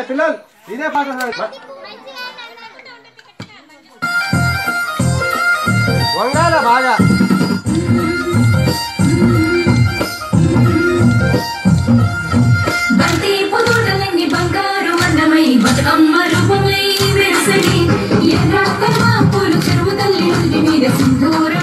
పిల్లలు ఇదే పాట సార్. వంగాల బాగా బంతి పొదోటలన్నీ బంగారు వర్ణమై బతుకమ్మ రూపమై వెరసడి ఎర్ర కల్వ పూలు చెరువు తల్లి నుదుటి మీద సింధూర